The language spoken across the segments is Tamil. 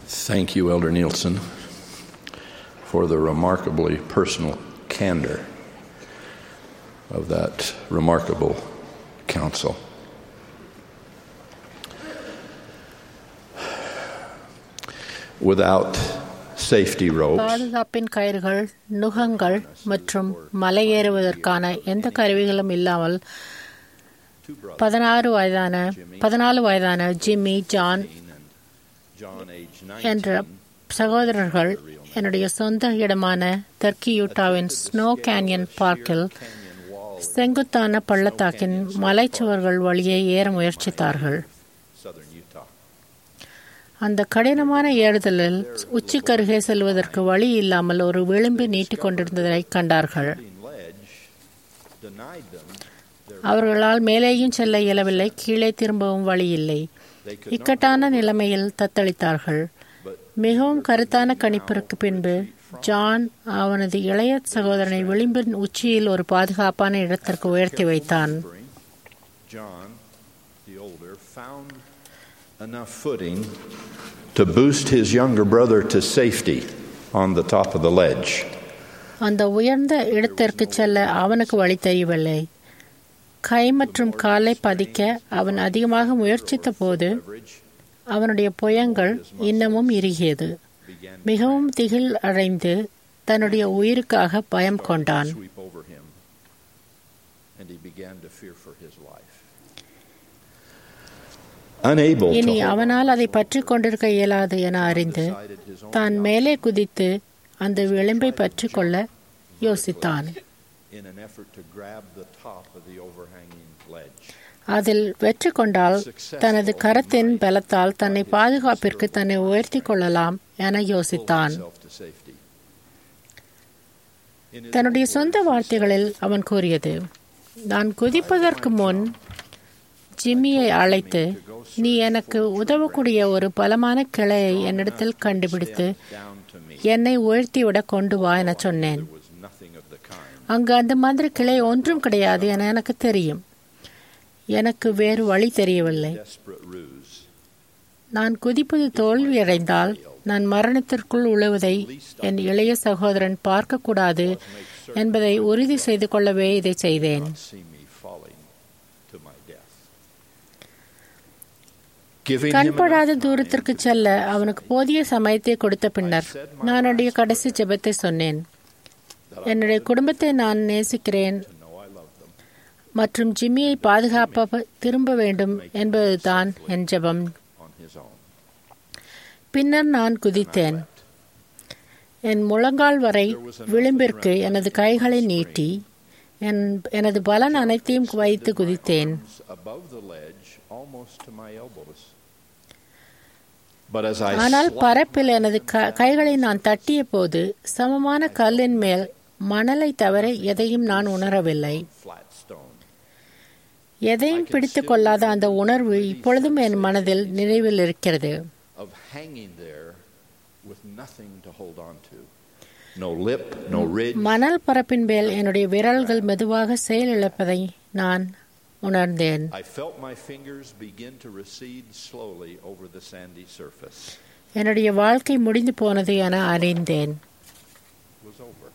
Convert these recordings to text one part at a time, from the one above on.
Thank you, Elder Nielsen, for the remarkably personal candor of that remarkable counsel. Without safety ropes, பாதுகாப்பின் கயிறுகள் நுகங்கள் மற்றும் மலையேறுவதற்கான எந்த கருவிகளும் இல்லாமல் பதினாறு வயதான பதினாலு வயதான ஜிம்மி ஜான் John, age என்ற 19, சகோதரர்கள் என்னுடைய சொந்த இடமான தெற்கு யூட்டாவின் ஸ்னோ கேன்யன் பார்க்கில் செங்குத்தான பள்ளத்தாக்கின் மலைச்சுவர்கள் வழியே ஏற முயற்சித்தார்கள் southern Utah. அந்த கடினமான ஏறுதலில் உச்சிக்கருகே செல்வதற்கு வழி இல்லாமல் ஒரு விளிம்பு நீட்டிக் கொண்டிருந்ததை கண்டார்கள் Leading ledge denied them their அவர்களால் மேலேயும் செல்ல இயலவில்லை கீழே திரும்பவும் வழி இல்லை they could not இக்கட்டான நிலைமையில் தத்தளித்தார்கள் மிகவும் கருத்தான கணிப்பிற்கு பின்பு ஜான் அவனது இளைய சகோதரனை விளிம்பின் உச்சியில் ஒரு பாதுகாப்பான இடத்திற்கு உயர்த்தி வைத்தான் John, the older, found enough footing to boost his younger brother to safety on the top of the ledge. அந்த உயர்ந்த இடத்திற்கு செல்ல அவனுக்கு வழி தெரியவில்லை கை மற்றும் காலை பதிக்க அவன் அதிகமாக முயற்சித்த போது Leverage அவனுடைய புயங்கள் இன்னமும் இறுகியது began மிகவும் திகில் அடைந்து தன்னுடைய உயிருக்காக பயம் கொண்டான் to sweep over him, and he began to fear for his life. Unable இனி to hold அவனால் அதை பற்றி கொண்டிருக்க இயலாது என அறிந்து decided his own தான் மேலே குதித்து அந்த விளிம்பை பற்றி கொள்ள யோசித்தான் in an effort to grab the top of the overhanging ledge. அதில் வெற்றி கொண்டால் தனது கரத்தின் பலத்தால் தன்னை பாதுகாப்பிற்கு தன்னை உயர்த்தி கொள்ளலாம் என யோசித்தான் Himself to safety. In his தன்னுடைய சொந்த வார்த்தைகளில் அவன் கூறியது நான் குதிப்பதற்கு முன் ஜிம்மியை அழைத்து நீ எனக்கு உதவக்கூடிய ஒரு பலமான கிளையை என்னிடத்தில் கண்டுபிடித்து down to me என்னை உயர்த்திவிட கொண்டு வா என சொன்னேன் there was nothing of the kind. அங்கு அந்த மாதிரி கிளை ஒன்றும் கிடையாது என எனக்கு தெரியும் எனக்கு வேறு வழி தெரியவில்லை Desperate ruse. நான் குதிப்பது தோல்வியடைந்தால் நான் மரணத்திற்குள் உழுவதை என் இளைய சகோதரன் பார்க்கக்கூடாது என்பதை உறுதி செய்து கொள்ளவே இதை செய்தேன் See me falling to my death. Giving him கண்படாத தூரத்திற்கு செல்ல அவனுக்கு போதிய சமயத்தை கொடுத்த பின்னர் நான் என்னுடைய கடைசி ஜெபத்தை சொன்னேன் என்னுடைய குடும்பத்தை நான் நேசிக்கிறேன் to know I love them. மற்றும் ஜிம்மியை பாதுகாப்ப திரும்ப வேண்டும் என்பதுதான் என் ஜெபம் on his own. பின்னர் நான் குதித்தேன் என் முழங்கால் வரை விளிம்பிற்கு எனது கைகளை நீட்டி என் எனது பலன் அனைத்தையும் வைத்து குதித்தேன் Arms Above the ledge, almost to my elbows. But as I ஆனால் slapped பரப்பில் எனது க- கைகளை நான் தட்டிய போது சமமான கல்லின் மேல் மணலை தவிர எதையும் நான் உணரவில்லை flat stone, எதையும் பிடித்து கொள்ளாத அந்த உணர்வு இப்பொழுதும் என் மனதில் நினைவில் இருக்கிறது of hanging there with nothing to hold on to. No lip, no ridge, மணல் பரப்பின் மேல் என்னுடைய விரல்கள் மெதுவாக செயலிழப்பதை நான் உணர்ந்தேன் I felt my fingers begin to recede slowly over the sandy surface. என்னுடைய வாழ்க்கை முடிந்து போனது என அறிந்தேன் It was over.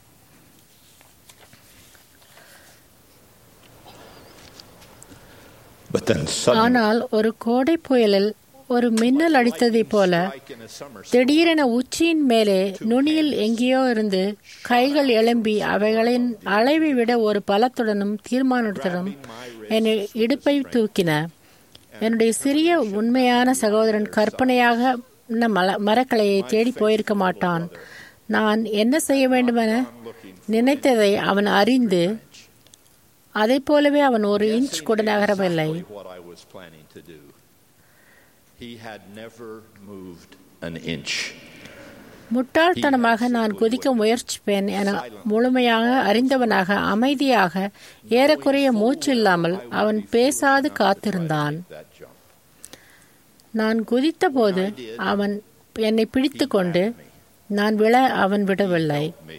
But then suddenly, ஆனால் ஒரு கோடை புயலில் ஒரு மின்னல் அடித்ததைப் போல like in a summer storm, திடீரென உச்சியின் மேலே நுனியில் எங்கேயோ இருந்து கைகள் எழும்பி அவைகளின் அளவை விட ஒரு பலத்துடனும் தீர்மானத்துடனும் என்னை இடுப்பை தூக்கின என்னுடைய சிறிய உண்மையான சகோதரன் கற்பனையாக இந்த மல மரக்கலையை தேடி போயிருக்க மாட்டான் நான் என்ன செய்ய வேண்டுமென நினைத்ததை அவன் அறிந்து அதைப் போலவே அவன் ஒரு இன்ச் கூட நகரவில்லை exactly what I was planning to do. He had never moved an inch. முட்டாள்தனமாக நான் குதிக்க முயற்சிப்பேன் என முழுமையாக அறிந்தவனாக அமைதியாக ஏறக்குறைய மூச்சு இல்லாமல் அவன் பேசாது காத்திருந்தான் That jump. நான் குதித்தபோது அவன் என்னை பிடித்துக்கொண்டு நான் விழ அவன் விடவில்லை Me.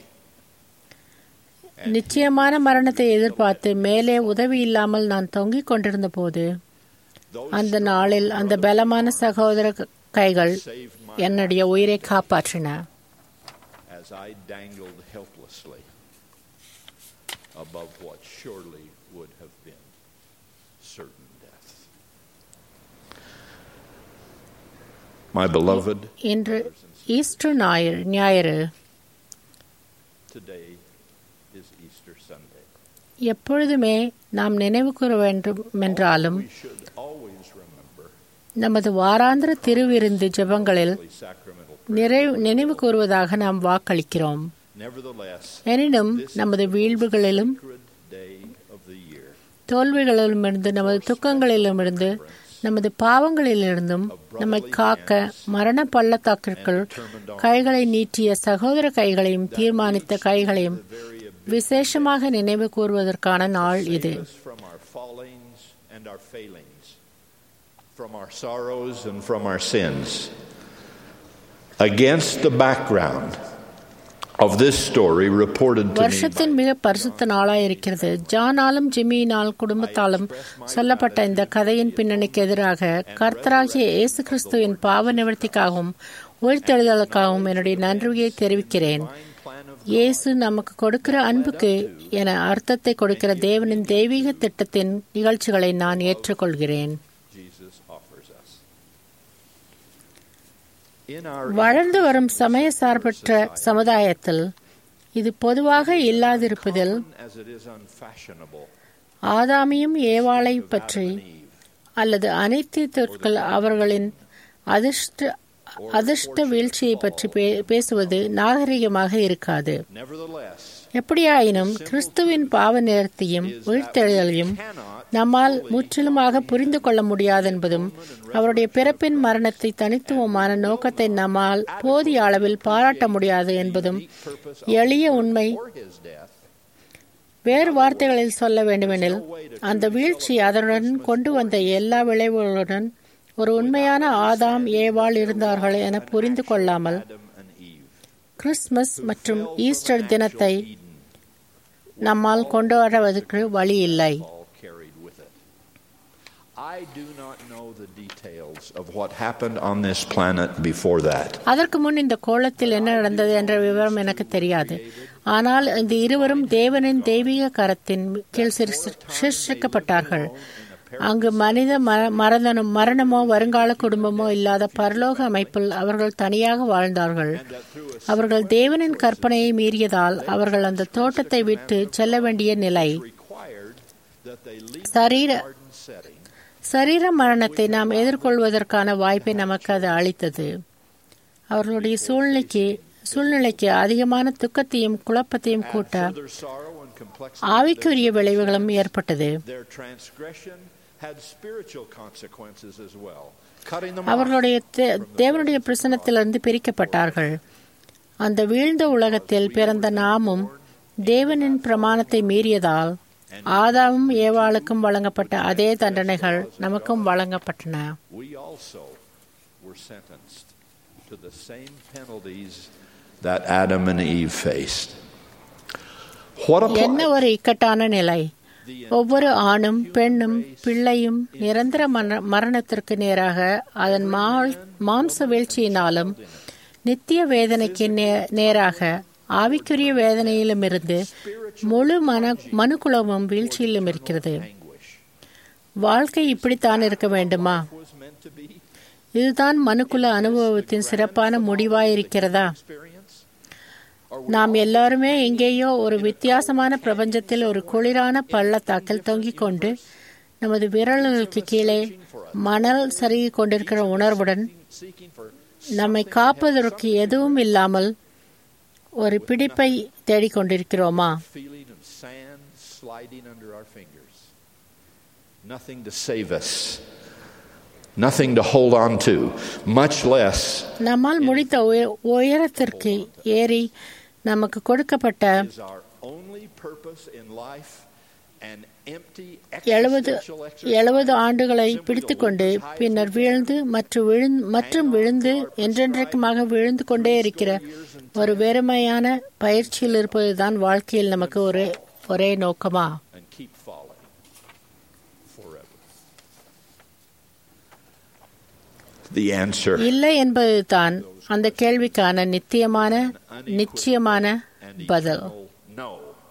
நிச்சயமான மரணத்தை எதிர்பார்த்து மேலே உதவி இல்லாமல் நான் தொங்கிக் கொண்டிருந்த போது Those அந்த நாளில் அந்த பலமான சகோதர கைகள் saved my என்னுடைய உயிரை காப்பாற்றின as I dangled helplessly above what surely would have been certain death. My beloved, இன்று ஈஸ்டர் ஞாயிறு ஞாயிறு today is Easter Sunday. எப்பொழுதுமே நாம் நினைவு கூற வேண்டும் என்றாலும் We should always remember நமது வாராந்திர திருவிருந்து ஜெபங்களில் the sacramental. நிறைவு நினைவு கூறுவதாக நாம் வாக்களிக்கிறோம் Nevertheless, எனினும் நமது வீழ்வுகளிலும் sacred day of the year, தோல்விகளிலுமிருந்து நமது துக்கங்களிலுமிருந்து நமது பாவங்களிலிருந்தும் நம்மை காக்க மரண பள்ளத்தாக்கிற்குள் கைகளை நீட்டிய சகோதர கைகளையும் தீர்மானித்த கைகளையும் விசேஷமாக நினைவு கூறுவதற்கான நாள் இது us from our fallings and our failings, from our sorrows and from our sins. Against the background of this story reported to me வருஷத்தின் மிக பரிசுத்த நாளாய் இருக்கிறது ஜானாலும் ஜிம்மியினால் குடும்பத்தாலும் சொல்லப்பட்ட இந்த கதையின் பின்னணிக்கு எதிராக கர்த்தராகிய இயேசு கிறிஸ்துவின் பாவ நிவர்த்திக்காகவும் உயிர்த்தெழுதலுக்காகவும் என்னுடைய நன்றியை தெரிவிக்கிறேன் இயேசு நமக்கு கொடுக்கிற அன்புக்கு என அர்த்தத்தை கொடுக்கிற தேவனின் தெய்வீக திட்டத்தின் நிகழ்ச்சிகளை நான் ஏற்றுக்கொள்கிறேன் Jesus offers us. In our வளர்ந்து வரும் சமய சார்பற்ற சமுதாயத்தில் இது பொதுவாக இல்லாதிருப்பதில் as it is unfashionable, ஆதாமியும் ஏவாளை பற்றி Adam and Eve, அல்லது அனைத்து தொற்கள் அவர்களின் அதிர்ஷ்ட அதிர்ஷ்ட வீழ்ச்சியை பற்றி பே- பேசுவது நாகரிகமாக இருக்காது nevertheless, எப்படியாயினும் கிறிஸ்துவின் பாவ நேரத்தையும் உயிர்த்தெழுதலையும் நம்மால் முற்றிலுமாக புரிந்து கொள்ள முடியாதென்பதும் அவருடைய பிறப்பின் மரணத்தை தனித்துவமான நோக்கத்தை நம்மால் போதிய அளவில் பாராட்ட முடியாது என்பதும் எளிய உண்மை for his death, வேறு வார்த்தைகளில் சொல்ல வேண்டுமெனில் அந்த வீழ்ச்சி அதனுடன் கொண்டு வந்த எல்லா விளைவுகளுடன் ஒரு உண்மையான ஆதாம் ஏவாள் இருந்தார்கள் என புரிந்து கொள்ளாமல் Adam and Eve, கிறிஸ்துமஸ் மற்றும் ஈஸ்டர் தினத்தை நம்மால் கொண்டாடுவதற்கு வழி இல்லை all carried with it. I do not know the details of what happened on this planet before that. அதற்கு முன் இந்த கோலத்தில் என்ன நடந்தது என்ற விவரம் எனக்கு தெரியாது ஆனால் இந்த இருவரும் தேவனின் தெய்வீக கரத்தின் கீழ் சிருஷ்டி- சிருஷ்டிக்கப்பட்டார்கள் அங்கு மனித மர- மரணம் மரணமோ வருங்கால குடும்பமோ இல்லாத பரலோக அமைப்பில் அவர்கள் தனியாக வாழ்ந்தார்கள் அவர்கள் தேவனின் கற்பனையை மீறியதால் அவர்கள் அந்த தோட்டத்தை விட்டு செல்ல வேண்டிய நிலை Required that they leave சரீர the garden setting சரீர மரணத்தை நாம் எதிர்கொள்வதற்கான வாய்ப்பை நமக்கு அது அளித்தது அவர்களுடைய சூழ்நிலைக்கு சூழ்நிலைக்கு அதிகமான துக்கத்தையும் குழப்பத்தையும் கூட்ட further sorrow and complexity. ஆவிக்குரிய விளைவுகளும் ஏற்பட்டது Their transgression had spiritual consequences as well, cutting them off அவர்களுடைய தே- தேவனுடைய பிரசனத்திலிருந்து பிரிக்கப்பட்டார்கள் அந்த வீழ்ந்த உலகத்தில் பிறந்த நாமும் தேவனின் பிரமாணத்தை மீறியதால் ஆதாமும் ஏவாளுக்கும் வழங்கப்பட்ட அதே தண்டனைகள் நமக்கும் வழங்கப்பட்டன we also were sentenced to the same penalties that Adam and Eve faced. What என்ன applied? ஒரு இக்கட்டான நிலை ஒவ்வொரு ஆணும் பெண்ணும் பிள்ளையும் நிரந்தர மரண- மரணத்திற்கு நேராக அதன் மா- மாம்ச வீழ்ச்சியினாலும் நித்திய வேதனைக்கு நே- நேராக ஆவிக்குரிய வேதனையிலுமிருந்து முழு மன மனுக்குலமும் வீழ்ச்சியிலும் இருக்கிறது Anguish வாழ்க்கை இப்படித்தான் இருக்க வேண்டுமா was meant to be இதுதான் மனுக்குல அனுபவத்தின் சிறப்பான முடிவாயிருக்கிறதா experience. நாம் எல்லாருமே எங்கேயோ ஒரு வித்தியாசமான பிரபஞ்சத்தில் ஒரு குளிரான பள்ளத்தாக்கில் தொங்கிக் கொண்டு நமது விரல்களுக்கு கீழே மணல் சருகிக் கொண்டிருக்கிற உணர்வுடன் Seeking for நம்மை காப்பதற்கு எதுவும் இல்லாமல் ஒரு பிடிப்பை தேடிக்கொண்டிருக்கிறோமா feeling of sand sliding under our fingers. Nothing to save us. Nothing to hold on to, much less நம்மால் முடித்த உய- உயரத்திற்கு ஏறி நமக்கு கொடுக்கப்பட்ட is our only purpose in life an empty எழுபது existential exercise. எழுபது ஆண்டுகளை பிடித்துக்கொண்டு பின்னர் வீழ்ந்து மற்றும் விழுந்து மற்றும் விழுந்து என்றென்றைக்குமாக விழுந்து கொண்டே இருக்கிற ஒரு வெறுமையான பயிற்சியில் இருப்பதுதான் வாழ்க்கையில் நமக்கு ஒரு ஒரே நோக்கமா and keep falling forever. the answer. இல்லை என்பதுதான் அந்த கேள்விக்கான நித்தியமான நிச்சயமான and பதில் eternal no.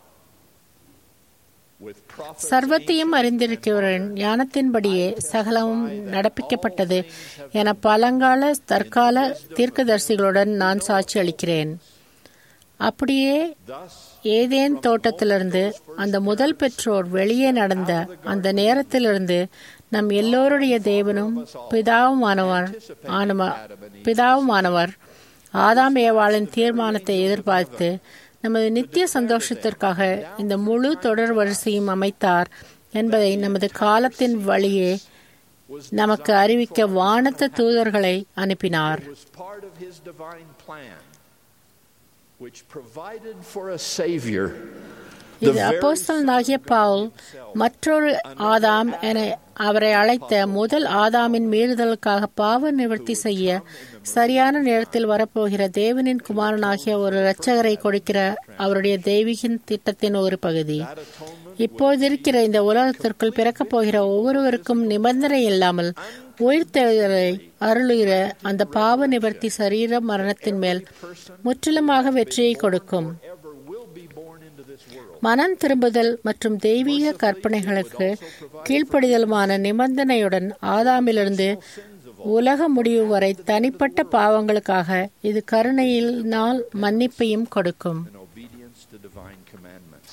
With prophecy, சர்வத்தையும் அறிந்திருக்கிறவரின் ஞானத்தின்படியே சகலமும் நடப்பிக்கப்பட்டது என பழங்கால தற்கால தீர்க்கதரிசிகளுடன் நான் சாட்சி அளிக்கிறேன் அப்படியே thus ஏதேன் தோட்டத்திலிருந்து அந்த முதல் பெற்றோர் வெளியே நடந்த அந்த நேரத்திலிருந்து நம் எல்லோருடைய தேவனும் பிதாவுமானவர் ஆனவ பிதாவுமானவர் ஆதாம் ஏவாளின் தீர்மானத்தை எதிர்பார்த்து நமது நித்திய சந்தோஷத்திற்காக இந்த முழு தொடர் வரிசையும் அமைத்தார் என்பதை நமது காலத்தின் வழியே நமக்கு அறிவிக்க வானத்த தூதர்களை அனுப்பினார் was part of his divine plan, which provided for a Savior. the இது very அப்போஸ்தலனாகிய பவுல் மற்றொரு ஆதாம் என அவரை அழைத்த முதல் ஆதாமின் மீறுதலுக்காக பாவ நிவர்த்தி செய்ய சரியான நேரத்தில் வரப்போகிற தேவனின் குமாரனாகிய ஒரு இரட்சகரை கொடுக்கிற அவருடைய தெய்வீகின் திட்டத்தின் ஒரு பகுதி இப்போதிருக்கிற இந்த உலகத்திற்குள் பிறக்கப் போகிற ஒவ்வொருவருக்கும் நிபந்தனை இல்லாமல் உயிர்த்தெழுதலை அருளுகிற அந்த பாவ நிவர்த்தி சரீர மரணத்தின் மேல் முற்றிலுமாக வெற்றியை கொடுக்கும் ever will be born into this world. மனம் திரும்புதல் மற்றும் தெய்வீக கற்பனைகளுக்கு கீழ்ப்படிதலுமான நிபந்தனையுடன் ஆதாமிலிருந்து உலக முடிவு வரை தனிப்பட்ட பாவங்களுக்காக இது கருணையினால் மன்னிப்பையும் கொடுக்கும் in obedience to divine commandments.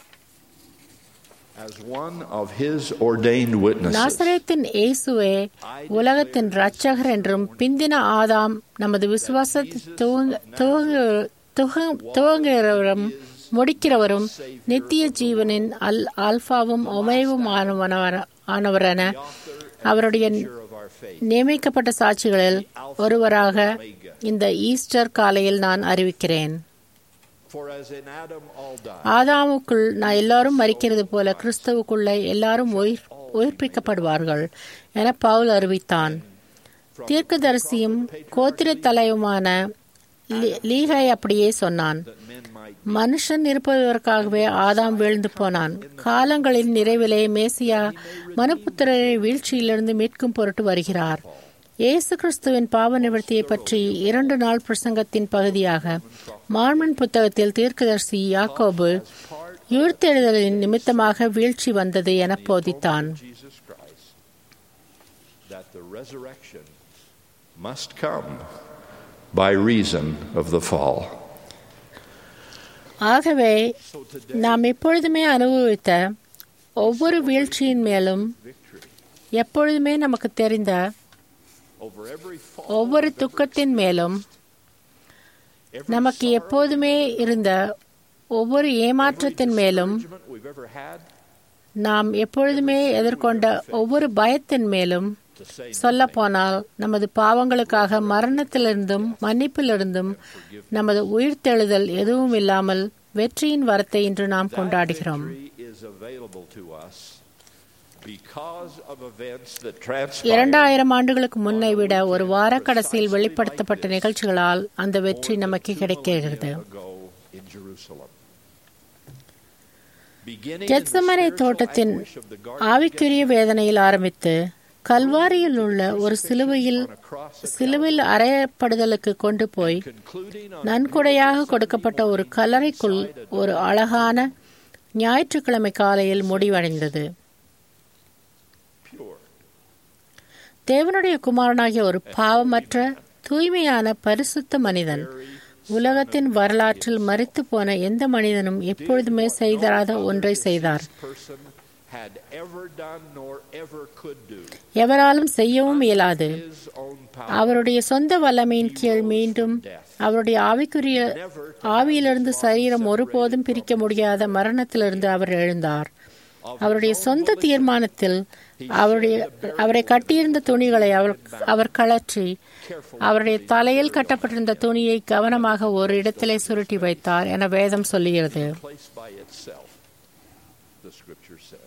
As one of his ordained witnesses, நாசரேத்தின் இயேசுவே உலகத்தின் இரட்சகர் என்றும் பிந்தின ஆதாம் நமது விசுவாசத்தை துவங்க- துவங்க- துவங்க- துவங்குகிறவரும் முடிக்கிறவரும் நித்திய ஜீவனின் அல் ஆல்பாவும் ஒமேவும் ஆனவன- ஆனவரென அவருடைய of our faith, நியமிக்கப்பட்ட சாட்சிகளில் ஒருவராக இந்த ஈஸ்டர் காலையில் நான் அறிவிக்கிறேன் for as in Adam all die, ஆதாமுக்குள் நான் எல்லாரும் மறிக்கிறது போல கிறிஸ்துவுக்குள்ள எல்லாரும் உயிர் உயிர்ப்பிக்கப்படுவார்கள் என பவுல் அறிவித்தான் தீர்க்கதரிசியும் கோத்திர தலைவமான லீ- லீகை அப்படியே சொன்னான் that men might மனுஷன் இருப்பதற்காகவே ஆதாம் வீழ்ந்து போனான் காலங்களின் நிறைவிலே மேசியா மனுப்புத்திரரை வீழ்ச்சியிலிருந்து மீட்கும் பொருட்டு வருகிறார் இயேசு கிறிஸ்துவின் பாவ நிவர்த்தியை பற்றி இரண்டு நாள் பிரசங்கத்தின் பகுதியாக மார்மன் புத்தகத்தில் தீர்க்கதரிசி யாக்கோபு உயிர்த்தெழுதலின் நிமித்தமாக வீழ்ச்சி வந்தது என போதித்தான் Jesus Christ, that the resurrection must come by reason of the fall. ஆகவே நாம் எப்பொழுதுமே அனுபவித்த ஒவ்வொரு வீழ்ச்சியின் மேலும் எப்பொழுதுமே நமக்கு தெரிந்த Over every fall, ஒவ்வொரு துக்கத்தின் மேலும் நமக்கு எப்போதுமே இருந்த ஒவ்வொரு ஏமாற்றத்தின் மேலும் judgment we've ever had, நாம் எப்பொழுதுமே எதிர்கொண்ட ஒவ்வொரு பயத்தின் மேலும் to say சொல்ல போனால் நமது பாவங்களுக்காக மரணத்திலிருந்தும் மன்னிப்பிலிருந்தும் நமது உயிர்த்தெழுதல் எதுவும் இல்லாமல் வெற்றியின் வரத்தை இன்று நாம் கொண்டாடுகிறோம் victory is available to us because of events that transpired இரண்டாயிரம் ஆண்டுகளுக்கு முன்னை விட ஒரு வார கடைசியில் வெளிப்படுத்தப்பட்ட நிகழ்ச்சிகளால் அந்த வெற்றி நமக்கு கிடைக்கிறது ago in Jerusalem. Beginning in the Gethsemane spiritual தோட்டத்தின் anguish of the garden ஆவிக்குரிய வேதனையில் ஆரம்பித்து கல்வாரியில் உள்ள ஒரு சிலுவையில் on a cross of சிலுவையில் அறையப்படுதலுக்கு கொண்டு போய் concluding on நன்கொடையாக கொடுக்கப்பட்ட ஒரு கல்லறைக்குள் ஒரு அழகான ஞாயிற்றுக்கிழமை காலையில் முடிவடைந்தது pure. தேவனுடைய குமாரனாகிய ஒரு பாவமற்ற தூய்மையான பரிசுத்த மனிதன் உலகத்தின் வரலாற்றில் மறித்து போன எந்த மனிதனும் எப்பொழுதுமே செய்தாத ஒன்றை செய்தார் person had ever done nor ever could do. எவராலும் செய்யவும் இயலாது His own power. அவருடைய சொந்த வல்லமையின் கீழ் மீண்டும் அவருடைய ஆவிக்குரிய ஆவியிலிருந்து சரீரம் ஒருபோதும் பிரிக்க முடியாத மரணத்திலிருந்து அவர் எழுந்தார் அவருடைய சொந்த தீர்மானத்தில் அவருடைய அவரை கட்டியிருந்த துணிகளை அவர் அவர் கழற்றி அவருடைய தலையில் கட்டப்பட்டிருந்த துணியை கவனமாக ஒரு இடத்திலே சுருட்டி வைத்தார் என வேதம் சொல்லுகிறது place by itself, the scripture says.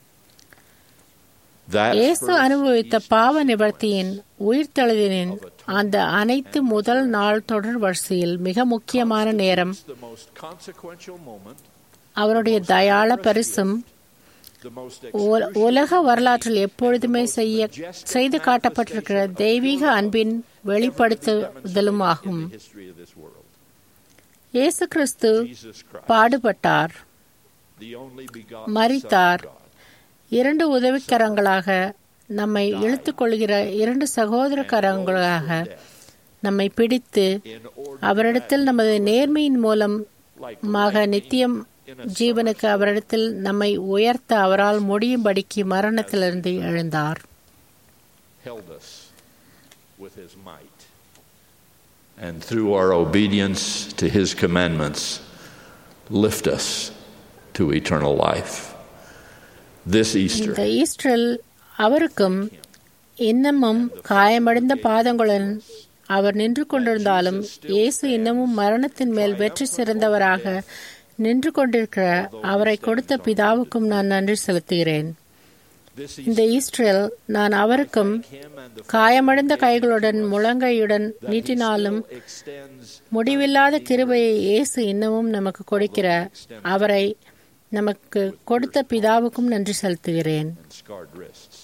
இயேசு That அனுபவித்த பாவ நிவர்த்தியின் உயிர்த்தெழுதினின் அந்த அனைத்து முதல் நாள் தொடர் வரிசையில் மிக முக்கியமான நேரம் the most consequential moment அவருடைய தயாள பரிசும் the most உல- உலக வரலாற்றில் எப்பொழுதுமே செய்ய செய்து காட்டப்பட்டிருக்கிற தெய்வீக அன்பின் வெளிப்படுத்துதலும் ஆகும் in the history of this world. இயேசு கிறிஸ்து Jesus Christ, பாடுபட்டார் the only begotten மரித்தார். Son of God, இரண்டு உதவிக்கரங்களாக நம்மை இழுத்துக் கொள்கிற இரண்டு சகோதர கரங்களாக நம்மை பிடித்து in order அவரிடத்தில் நமது நேர்மையின் மூலம் like மாக நித்தியம் ஜீவனுக்கு அவரிடத்தில் நம்மை உயர்த்த அவரால் முடியும்படிக்கு மரணத்திலிருந்து எழுந்தார் held us with his might. And through our obedience to his commandments, lift us to eternal life. This Easter, இந்த ஈஸ்டரில் அவருக்கும் இன்னமும் காயமடைந்த பாதங்களுடன் அவர் நின்று கொண்டிருந்தாலும் இயேசு இன்னமும் மரணத்தின் மேல் வெற்றி சிறந்தவராக நின்று கொண்டிருக்கிற அவரை கொடுத்த பிதாவுக்கும் நான் நன்றி செலுத்துகிறேன் this இந்த Easter, ஈஸ்டரில் நான் அவருக்கும் him and the காயமடைந்த கைகளுடன் முழங்கையுடன் நீட்டினாலும் extends முடிவில்லாத கிருபையை இயேசு இன்னமும் நமக்கு கொடுக்கிற அவரை நமக்கு கொடுத்த பிதாவுக்கும் நன்றி செலுத்துகிறேன் and scarred wrists.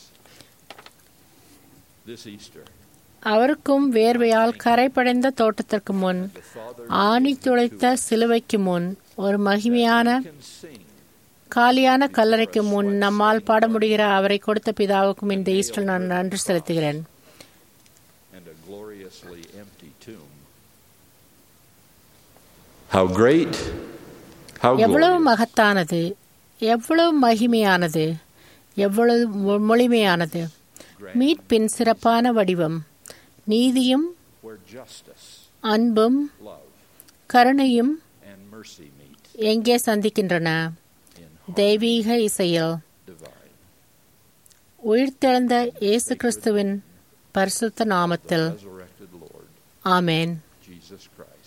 This Easter, அவருக்கும் வேர்வையால் கரைபடைந்த தோட்டத்திற்கு முன் the Father ஆணி துளைத்த சிலுவைக்கு முன் ஒரு மகிமையான can sing காலியான கல்லறைக்கு முன் நம்மால் பாட முடிகிற அவரை கொடுத்த பிதாவுக்கும் இந்த ஈஸ்டர் நான் நன்றி செலுத்துகிறேன் and a gloriously empty tomb. How great, how எவ்வளவு glorious. மகத்தானது எவ்வளவு மகிமையானது எவ்வளவு மொ- மொழிமையானது மீட்பின் சிறப்பான வடிவம் நீதியும் where justice, அன்பும் love, கருணையும் and mercy meet எங்கே சந்திக்கின்றன in தெய்வீக இசையில் divine. உயிர்த்தெழுந்த இயேசு கிறிஸ்துவின் பரிசுத்த நாமத்தில் Resurrected Lord ஆமேன் Jesus Christ.